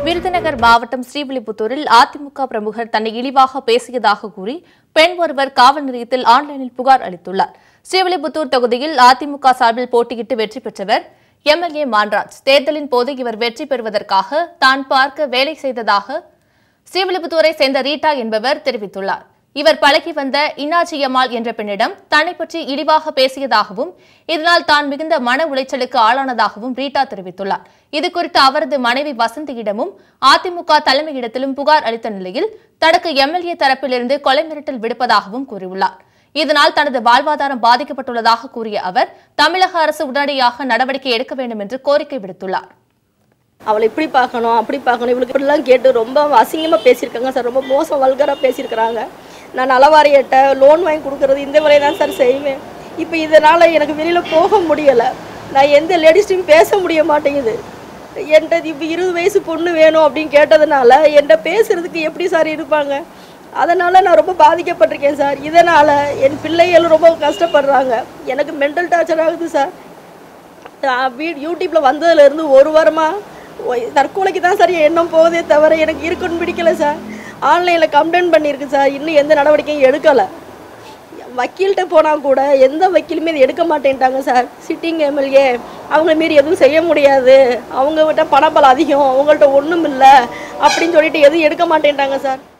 விருதுநகர் மாவட்டம் ஸ்ரீவில்லிபுத்தூரில் அதிமுக பிரமுகர் தன்னை இழிவாக பேசியதாக கூறி பெண் ஒருவர் காவல் நிலையத்தில் ஆன்லைனில் புகார் அளித்துள்ளார் ஸ்ரீவில்லிபுத்தூர் தொகுதியில் அதிமுக சார்பில் போட்டியிட்டு வெற்றி பெற்றவர் எம்எல்ஏ மான்ராஜ் தேர்தலின் போது இவர் வெற்றி பெறுவதற்காக தான் பார்க்க வேலை செய்ததாக ஸ்ரீவில்லிபுத்தூரை சேர்ந்த ரீட்டா என்பவர் தெரிவித்துள்ளார் இவர் பழகி வந்த இன்னாச்சியம்மாள் என்ற பெண்ணிடம் தன்னை பற்றி இழிவாக பேசியதாகவும் இதனால் தான் மிகுந்த மன உளைச்சலுக்கு ஆளானதாகவும் ரீட்டா தெரிவித்துள்ளார் இதுகுறித்து அவரது மனைவி வசந்தியிடமும் அதிமுக தலைமையிடத்திலும் புகார் அளித்த நிலையில் தனக்கு எம்எல்ஏ தரப்பிலிருந்து கொலை மிரட்டல் விடுப்பதாகவும் கூறியுள்ளார் இதனால் தனது வாழ்வாதாரம் பாதிக்கப்பட்டுள்ளதாக கூறிய அவர் தமிழக அரசு உடனடியாக நடவடிக்கை எடுக்க வேண்டும் என்று கோரிக்கை விடுத்துள்ளார் அவளை இப்படி பார்க்கணும் அப்படி பார்க்கணும் இவளுக்கு இப்படிலாம் கேட்டு ரொம்ப அசிங்கமாக பேசியிருக்காங்க சார் ரொம்ப மோசம் வல்கராக பேசியிருக்கிறாங்க நான் நலவாரியட்ட லோன் வாங்கி கொடுக்கறது இந்த வேலையை தான் சார் செய்வேன் இப்போ இதனால் எனக்கு வெளியில் போக முடியலை நான் எந்த லேடிஸ்ட்டையும் பேச முடிய மாட்டேங்குது என்கிட்ட இப்போ இருபது வயசு பொண்ணு வேணும் அப்படின்னு கேட்டதுனால என்கிட்ட பேசுறதுக்கு எப்படி சார் இருப்பாங்க அதனால் நான் ரொம்ப பாதிக்கப்பட்டிருக்கேன் சார் இதனால் என் பிள்ளைகள் ரொம்ப கஷ்டப்படுறாங்க எனக்கு மென்டல் டார்ச்சர் ஆகுது சார் நான் வீட் யூடியூப்பில் வந்ததுலேருந்து ஒரு வாரமாக தற்கொலைக்கு தான் சார் என் எண்ணம் போகுதே தவிர எனக்கு இருக்குன்னு பிடிக்கல சார் ஆன்லைனில் கம்ப்ளைண்ட் பண்ணியிருக்கு சார் இன்னும் எந்த நடவடிக்கையும் எடுக்கலை வக்கீல்கிட்ட போனால் கூட எந்த வக்கீலுமே இதை எடுக்க மாட்டேன்ட்டாங்க சார் சிட்டிங் எம்எல்ஏ அவங்கள மீறி எதுவும் செய்ய முடியாது அவங்ககிட்ட பணபலம் அதிகம் அவங்கள்ட்ட ஒன்றும் இல்லை அப்படின்னு சொல்லிட்டு எதுவும் எடுக்க மாட்டேன்ட்டாங்க சார்